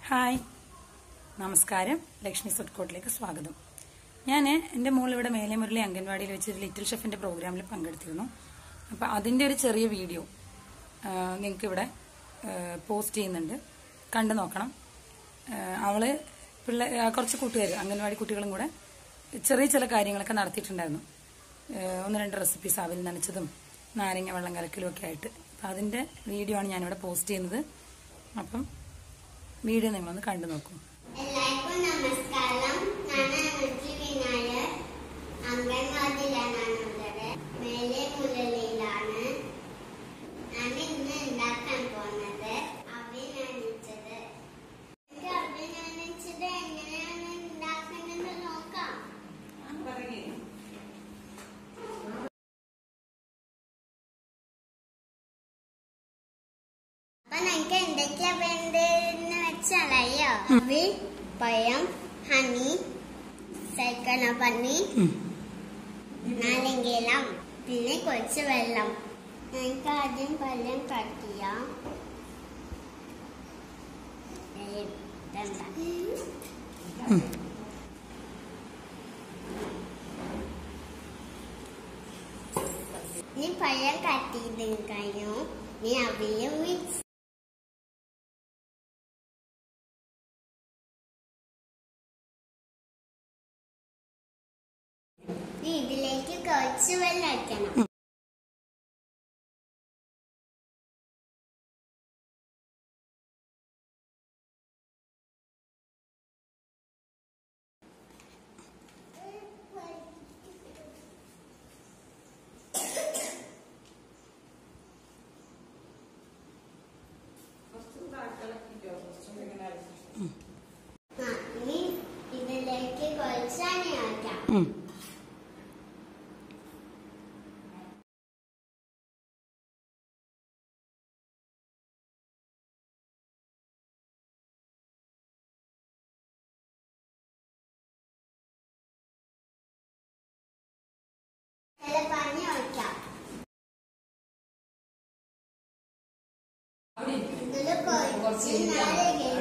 Hi നമസ്കാരം ലക്ഷ്മി ഫുഡ്കോർട്ടിലേക്ക് സ്വാഗതം ഞാൻ എൻ്റെ മോൾ ഇവിടെ മേലെ മുരളി അംഗൻവാടിയിൽ വെച്ച് ഒരു ലിറ്റിൽ ഷെഫിന്റെ പ്രോഗ്രാമിൽ പങ്കെടുത്തിരുന്നു അപ്പം അതിന്റെ ഒരു ചെറിയ വീഡിയോ നിങ്ങൾക്ക് ഇവിടെ പോസ്റ്റ് ചെയ്യുന്നുണ്ട് കണ്ടു നോക്കണം ആ, അവള് പിള്ളേ ആ, കുറച്ച് കൂട്ടുകാർ അംഗൻവാടി കുട്ടികളും കൂടെ ചെറിയ ചില കാര്യങ്ങളൊക്കെ നടത്തിയിട്ടുണ്ടായിരുന്നു ആ, ഒന്ന് രണ്ട് റെസിപ്പീസ് അവിൽ നനച്ചതും നാരങ്ങ വെള്ളം കലക്കലും ഒക്കെ ആയിട്ട് അപ്പം അതിന്റെ വീഡിയോ ആണ് ഞാനിവിടെ പോസ്റ്റ് ചെയ്യുന്നത് അപ്പം വീഡിയോ നിങ്ങളൊന്ന് കണ്ടു നോക്കൂ എല്ലാവർക്കും നമസ്കാരം ഞാൻ അനുജി വിനായർ അംഗൻവാടിയിലാണുള്ളത് മേലെ മുരളിയിലാണ് ഞാൻ ഇന്ന് ഉണ്ടാക്കാൻ പോകുന്നത് അഭിനന്ദിച്ചത് എനിക്ക് അഭിനന്ദിച്ചത് എങ്ങനെയാണ് ഉണ്ടാക്കുന്നത് നോക്കാം അപ്പൊ നമുക്ക് എന്തൊക്കെയാ വേണ്ടതെന്ന് വെച്ചാലയോ അവി പഴം ഹണി സൈക്കണ പന്നി നാരങ്ങയിലം പിന്നെ കുറച്ച് വെള്ളം നമുക്ക് ആദ്യം പഴം കട്ട് ചെയ്യാം ഏയ്, ഇതണ്ട. ഇനി പഴം കട്ട് ചെയ്ത് കഴിഞ്ഞു ഇനി അവിലും മിക്സ് ഇനി ഇതിലേക്ക് കുറച്ച് വെള്ളം ഒഴിക്കണം ആ, ഇനി ഇതിലേക്ക് കുറച്ച് എണ്ണ ഒഴിക്കാം ഉം. ചില പഞ്ഞി ഒഴിക്കാം ഇതില് കുറച്ച് നാരങ്ങ